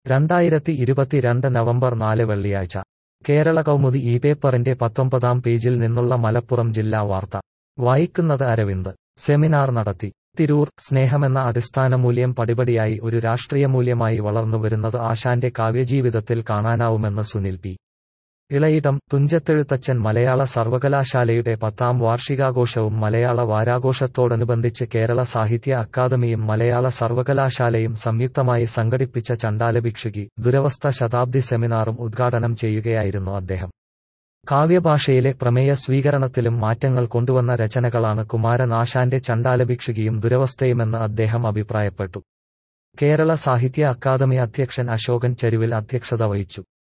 രണ്ടായിരത്തി ഇരുപത്തിരണ്ട് നവംബർ നാല് വെള്ളിയാഴ്ച കേരള കൗമുദി ഈ പേപ്പറിന്റെ പത്തൊമ്പതാം പേജിൽ നിന്നുള്ള മലപ്പുറം ജില്ലാ വാർത്ത വായിക്കുന്നത് അരവിന്ദ് സെമിനാർ നടത്തി തിരൂർ സ്നേഹമെന്ന അടിസ്ഥാന മൂല്യം പടിപടിയായി ഒരു രാഷ്ട്രീയ മൂല്യമായി വളർന്നുവരുന്നത് ആശാന്റെ കാവ്യജീവിതത്തിൽ കാണാനാവുമെന്ന് സുനിൽ പി ഇളയിടം തുഞ്ചത്തെഴുത്തച്ഛൻ മലയാള സർവകലാശാലയുടെ പത്താം വാർഷികാഘോഷവും മലയാള വാരാഘോഷത്തോടനുബന്ധിച്ച് കേരള സാഹിത്യ അക്കാദമിയും മലയാള സർവകലാശാലയും സംയുക്തമായി സംഘടിപ്പിച്ച ചണ്ടാലഭിക്ഷുകി ദുരവസ്ഥ ശതാബ്ദി സെമിനാറും ഉദ്ഘാടനം ചെയ്യുകയായിരുന്നു അദ്ദേഹം കാവ്യഭാഷയിലെ പ്രമേയ സ്വീകരണത്തിലും മാറ്റങ്ങൾ കൊണ്ടുവന്ന രചനകളാണ് കുമാരൻ ആശാന്റെ ചണ്ടാലഭിക്ഷുകിയും ദുരവസ്ഥയുമെന്ന് അദ്ദേഹം അഭിപ്രായപ്പെട്ടു കേരള സാഹിത്യ അക്കാദമി അധ്യക്ഷൻ അശോകൻ ചെരുവിൽ അധ്യക്ഷത വഹിച്ചു